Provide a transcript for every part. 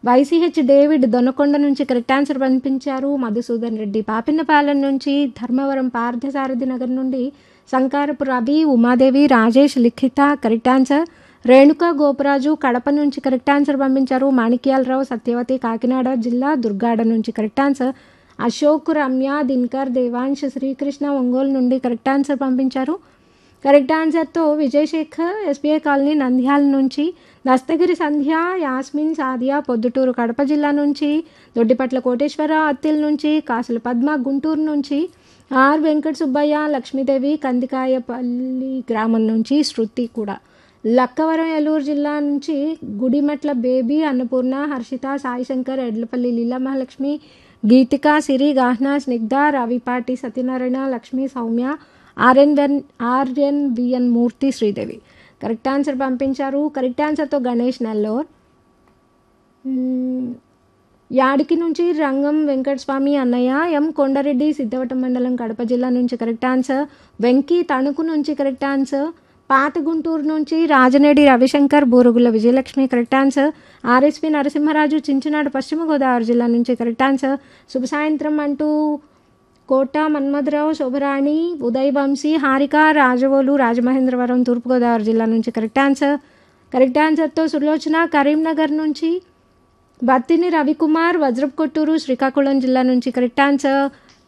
YCH David Donakonda నుంచి correct answer పంపించారు మధుసూదన్ రెడ్డి పాపిన్నపాలెం నుంచి ధర్మవరం పార్థసారథి నగర్ నుండి సంకారపు రవి ఉమాదేవి రాజేష్ లిఖిత కరెక్ట్ ఆన్సర్ రేణుక గోపరాజు కడప నుంచి కరెక్ట్ ఆన్సర్ పంపించారు మాణిక్యాలరావు సత్యవతి కాకినాడ జిల్లా దుర్గాడ నుంచి కరెక్ట్ ఆన్సర్ అశోక్ రమ్య దినకర్ దేవాంశ్ శ్రీకృష్ణ ఒంగోలు నుండి కరెక్ట్ ఆన్సర్ పంపించారు కరెక్ట్ ఆన్సర్తో విజయశేఖర్ ఎస్బీఐ కాలనీ నంద్యాల నుంచి దస్తగిరి సంధ్య యాస్మిన్ సాదియా పొద్దుటూరు కడప జిల్లా నుంచి దొడ్డిపట్ల కోటేశ్వర అత్తిల్ నుంచి కాసుల పద్మ గుంటూరు నుంచి ఆర్ వెంకట సుబ్బయ్య లక్ష్మీదేవి కందికాయపల్లి గ్రామం నుంచి శృతి కూడా లక్కవరం ఏలూరు జిల్లా నుంచి గుడిమెట్ల బేబీ అన్నపూర్ణ హర్షిత సాయిశంకర్ ఎడ్లపల్లి లీలా మహాలక్ష్మి గీతిక సిరి గాహ్నా స్నిగ్ధ రవిపాటి సత్యనారాయణ లక్ష్మి సౌమ్య ఆర్ఎన్వెన్ RN VN Murthy Sridevi correct answer పంపించారు కరెక్ట్ ఆన్సర్తో గణేష్ నెల్లూర్ మ్మ్. యాడికి నుంచి రంగం వెంకటస్వామి అన్నయ్య ఎం కొండారెడ్డి సిద్ధవటం మండలం కడప జిల్లా నుంచి కరెక్ట్ ఆన్సర్ వెంకీ తణుకు నుంచి కరెక్ట్ ఆన్సర్ పాత గుంటూరు నుంచి Rajanedi Ravishankar Burugula Vijayalakshmi correct answer RSP Narasimharaju Chinchinada పశ్చిమ గోదావరి జిల్లా నుంచి కరెక్ట్ ఆన్సర్ శుభ సాయంత్రం అంటూ కోట మన్మధరావు శోభరాణి ఉదయ్ వంశీ హారిక రాజవోలు రాజమహేంద్రవరం తూర్పుగోదావరి జిల్లా నుంచి కరెక్ట్ ఆన్సర్ కరెక్ట్ ఆన్సర్తో సులోచన కరీంనగర్ నుంచి బత్తిని రవికుమార్ వజ్రప్ కొట్టూరు శ్రీకాకుళం జిల్లా నుంచి కరెక్ట్ ఆన్సర్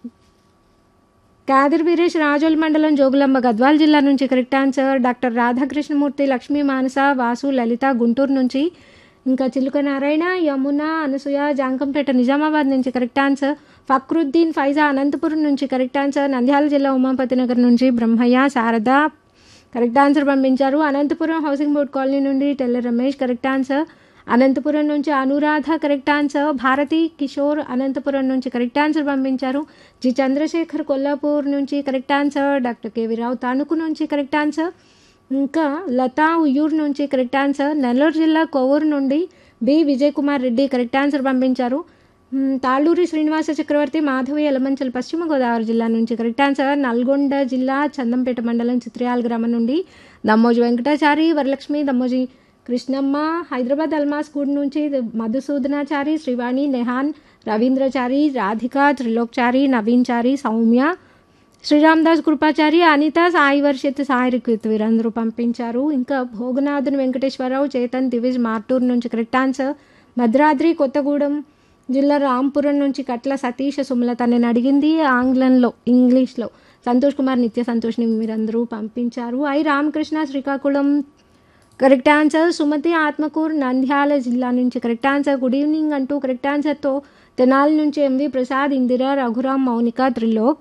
కాదిర్ వీరేష్ రాజోల్ మండలం జోగులాంబ గద్వాల్ జిల్లా నుంచి correct answer doctor Radhakrishnamurthy Lakshmi Manasa Vasu Lalitha Guntur నుంచి ఇంకా చిలుక నారాయణ యమున అనసూయ జాంకంపేట నిజామాబాద్ నుంచి కరెక్ట్ ఆన్సర్ ఫక్రుద్దీన్ ఫైజా అనంతపురం నుంచి కరెక్ట్ ఆన్సర్ నంద్యాల జిల్లా ఉమాపతి నగర్ నుంచి బ్రహ్మయ్య శారద కరెక్ట్ ఆన్సర్ పంపించారు అనంతపురం హౌసింగ్ బోర్డ్ కాలనీ నుండి టెల్లర్ రమేష్ కరెక్ట్ ఆన్సర్ అనంతపురం నుంచి అనురాధ కరెక్ట్ ఆన్సర్ భారతి కిషోర్ అనంతపురం నుంచి కరెక్ట్ ఆన్సర్ పంపించారు జి చంద్రశేఖర్ కొల్లాపూర్ నుంచి correct answer doctor KV Rao Tanuku నుంచి కరెక్ట్ ఆన్సర్ ఇంకా లతా ఉయ్యూరు నుంచి కరెక్ట్ ఆన్సర్ నెల్లూరు జిల్లా కొవ్వూరు నుండి B Vijay Kumar Reddy correct answer పంపించారు మ్, తాళ్ళూరి శ్రీనివాస చక్రవర్తి మాధవి ఎలమంచల్ పశ్చిమ గోదావరి జిల్లా నుంచి కరెక్ట్ ఆన్సర్ నల్గొండ జిల్లా చందంపేట మండలం చిత్రయాల గ్రామం నుండి దమ్మోజి వెంకటాచారి వరలక్ష్మి దమ్మోజి కృష్ణమ్మ హైదరాబాద్ అల్మాస్ గూడ్ నుంచి మధుసూదనాచారి శ్రీవాణి నెహాన్ రవీంద్రచారి రాధిక త్రిలోక్చారి నవీన్చారి సౌమ్య శ్రీరామదాస్ కృపాచారి అనిత సాయి వర్షిత్ సాయి రిక్విత్ వీరందరూ పంపించారు ఇంకా భోగనాథుని వెంకటేశ్వరరావు చేతన్ దివిజ్ మార్టూర్ నుంచి కరెక్ట్ ఆన్సర్ భద్రాద్రి కొత్తగూడెం జిల్లా రాంపురం నుంచి కట్ల సతీష్ సుమలత నేను అడిగింది ఆంగ్లంలో ఇంగ్లీష్లో సంతోష్ కుమార్ నిత్య సంతోష్ని మీరందరూ పంపించారు I Ramakrishna Srikakulam correct answer Sumathi Atmakur Nandyal జిల్లా నుంచి కరెక్ట్ ఆన్సర్ గుడ్ ఈవినింగ్ అంటూ కరెక్ట్ ఆన్సర్తో తెనాలి నుంచి MV Prasad Indira Raghuram Mounika Trilok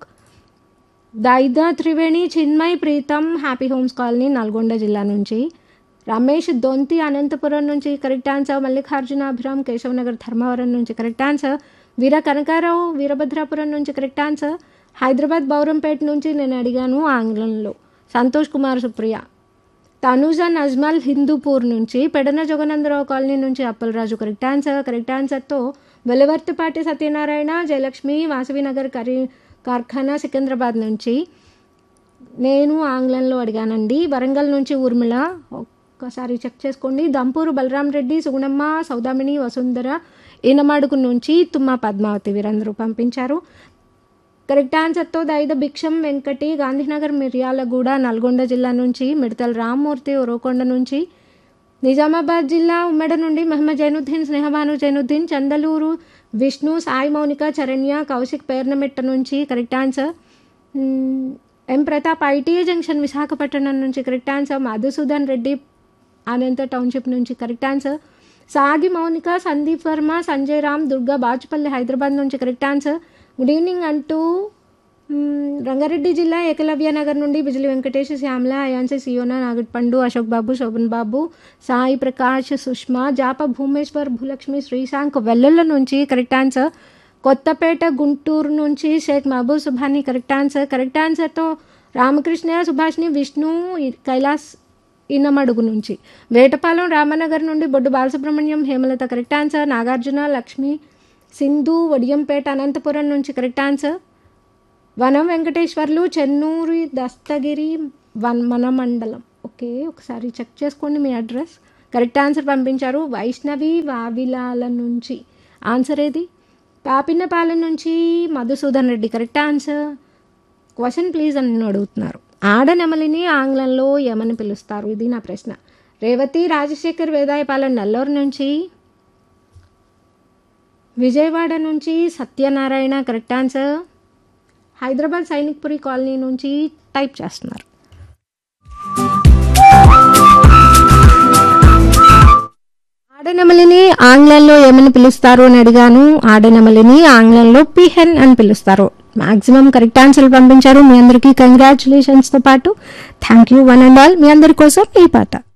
Daida Triveni Chinmay Preetham happy homes colony Nalgonda జిల్లా నుంచి రమేష్ దొంతి అనంతపురం నుంచి కరెక్ట్ ఆన్సర్ మల్లికార్జున అభిరామ్ కేశవనగర్ ధర్మవరం నుంచి కరెక్ట్ ఆన్సర్ వీర కనకారావు వీరభద్రాపురం నుంచి కరెక్ట్ ఆన్సర్ హైదరాబాద్ బౌరంపేట నుంచి నేను అడిగాను ఆంగ్లంలో సంతోష్ కుమార్ సుప్రియ తనుజ నజ్మల్ హిందూపూర్ నుంచి పెడన జగనందరావు కాలనీ నుంచి అప్పలరాజు కరెక్ట్ ఆన్సర్ కరెక్ట్ ఆన్సర్తో వెలవర్తిపాటి సత్యనారాయణ జయలక్ష్మి వాసవినగర్ కరీ కార్ఖానా సికింద్రాబాద్ నుంచి నేను ఆంగ్లంలో అడిగానండి వరంగల్ నుంచి ఊర్మిళ ఒక్కసారి చెక్ చేసుకోండి దంపూరు బలరాం రెడ్డి సుగుణమ్మ సౌదామిని వసుంధర ఈనమాడుకు నుంచి తుమ్మ పద్మావతి వీరందరూ పంపించారు కరెక్ట్ ఆన్సర్తో దైద భిక్షం వెంకటి గాంధీనగర్ మిర్యాలగూడ నల్గొండ జిల్లా నుంచి మిడతల రామ్మూర్తి ఉరవకొండ నుంచి నిజామాబాద్ జిల్లా ఉమ్మడి నుండి మహమ్మద్ జైనుద్దీన్ స్నేహబాను జైనుద్దీన్ చందలూరు విష్ణు సాయి మౌనిక చరణ్య కౌశిక్ పేర్నమిట్ట నుంచి కరెక్ట్ ఆన్సర్ మ్, M Pratap ITI junction Visakhapatnam నుంచి correct answer Madhusudan Reddy Anantha township నుంచి కరెక్ట్ ఆన్సర్ సాగి మౌనిక సందీప్ వర్మ సంజయ్ రామ్ దుర్గా బాచుపల్లి హైదరాబాద్ నుంచి కరెక్ట్ ఆన్సర్ గుడ్ ఈవినింగ్ అంటూ మ్, రంగారెడ్డి జిల్లా ఏకలవ్య నగర్ నుండి బిజిలి వెంకటేష్ శ్యామల అయాన్సి సియోనా నాగట్ పండు అశోక్ బాబు శోభన్ బాబు సాయి ప్రకాష్ సుష్మా జాప భూమేశ్వర్ భూలక్ష్మి శ్రీశాంక్ వెల్లుల్ల నుంచి కరెక్ట్ ఆన్సర్ కొత్తపేట గుంటూరు నుంచి Shaik Mahaboob Subhani correct answer correct ఆన్సర్తో రామకృష్ణ సుభాష్ని విష్ణు ఇ- కైలాస్ ఇన్నమడుగు నుంచి వేటపాలెం రామనగర్ నుండి బొడ్డు బాలసుబ్రహ్మణ్యం హేమలత కరెక్ట్ ఆన్సర్ నాగార్జున లక్ష్మి సింధు వడియంపేట అనంతపురం నుంచి కరెక్ట్ ఆన్సర్ వనం వెంకటేశ్వర్లు చెన్నూరి దస్తగిరి వన్ మన మండలం ఓకే ఒకసారి చెక్ చేసుకోండి మీ అడ్రస్ కరెక్ట్ ఆన్సర్ పంపించారు వైష్ణవి వావిలాల నుంచి ఆన్సర్ ఏది పాపిన్నపాలెం నుంచి Madhusudan Reddy correct answer question please అని నన్ను అడుగుతున్నారు ఆడనెమలిని ఆంగ్లంలో ఏమని పిలుస్తారు ఇది నా ప్రశ్న రేవతి రాజశేఖర్ వేదాయపాలెం నెల్లూరు నుంచి విజయవాడ నుంచి Satyanarayana correct answer Hyderabad Sainikpuri colony నుంచి టైప్ చేస్తున్నారు ఆడనెమలిని ఆంగ్లంలో ఏమని పిలుస్తారు అని అడిగాను ఆడనెమలిని ఆంగ్లంలో పిహెన్ అని పిలుస్తారు మాక్సిమం కరెక్ట్ ఆన్సర్లు పంపించారు మీ అందరికీ కంగ్రాచులేషన్స్తో పాటు thank you one and all మీ అందరి కోసం ఈ పాట